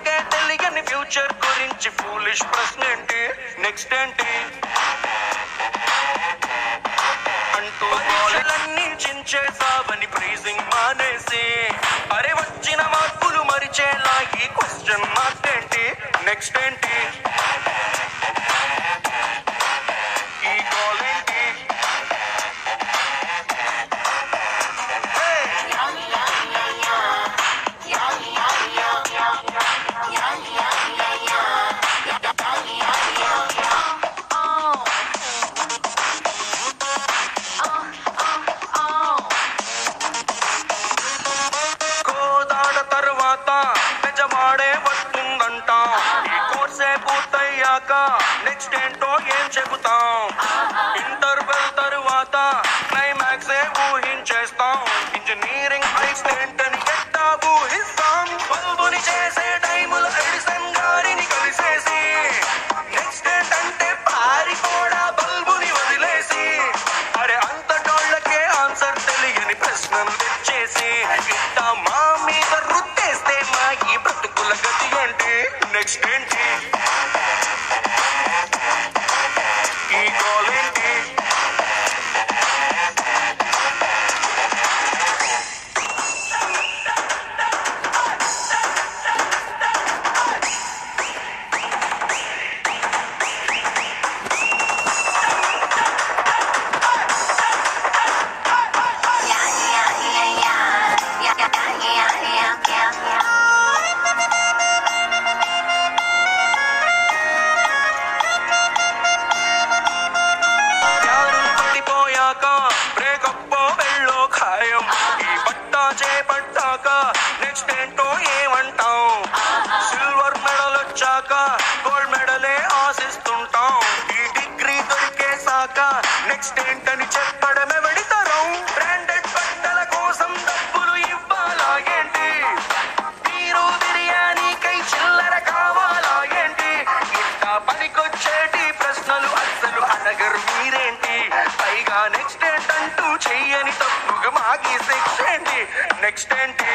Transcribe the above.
నాకే తెలియని ఫ్యూచర్ గురించి ఫూలిష్ ప్రశ్న ఏంటి నెక్స్ట్ ఏంటి అంటూ గోలన్నీ చించేసావని ప్రీజింగ్ మానేసి అరే వచ్చిన మార్కులు మరిచేలా ఈ క్వశ్చన్ మార్క్ ఏంటి నెక్స్ట్ ఏంటి ఈ గోల్ ఏంటి Hey! కోదాడ తరువాత నిజమాడే వస్తుందంట ఈ కోర్సే పూర్తయ్యాక నెక్స్ట్ ఏంటో ఏం చెబుతాం ఇంటర్వెల్ తరువాత క్లైమాక్స్ ఏ ఊహించేస్తాం ఇంజనీరింగ్ ఐస్లెంట్ అని ఎట్టా ఊహిస్తాం బల్బుని చేసే టైములో ఎడిసన్ గారిని కలిసేసి నెక్స్ట్ ఏంటంటే పారి కూడా బల్బుని వదిలేసి అరే అంతటోళ్ళకే ఆన్సర్ తెలియని ప్రశ్నలు తెచ్చేసి ఇట్ట మా మీద రుద్దేస్తే మా ఈ బ్రతుకుల గతి ఏంటి నెక్స్ట్ ఏంటి ఈ గోల్ ఏంటి ప్యారు పడిపోయాక బ్రేకప్ వెళ్ళో ఖాయం ఈ పట్టా చేపట్టాక నెక్స్ట్ ఏంటో ఏమంటాం సిల్వర్ మెడల్ వచ్చాక గోల్డ్ మెడలే ఆశిస్తుంటాం ఈ డిగ్రీ దొరికేసాక నెక్స్ట్ ఏంటని చెప్పడమే వెడితరం బ్రాండెడ్ బట్టల కోసం డబ్బులు ఇవ్వాలా ఏంటి మీరు బిర్యానీకై చిల్లర కావాలా ఏంటి ఇంత పనికొచ్చేటి ప్రశ్నలు అస్సలు అడగరు మీరేంటి పైగా నెక్స్ట్ ఏంటంటూ చెయ్యని తప్పుగా మాకి శిక్ష ఏంటి నెక్స్ట్ ఏంటి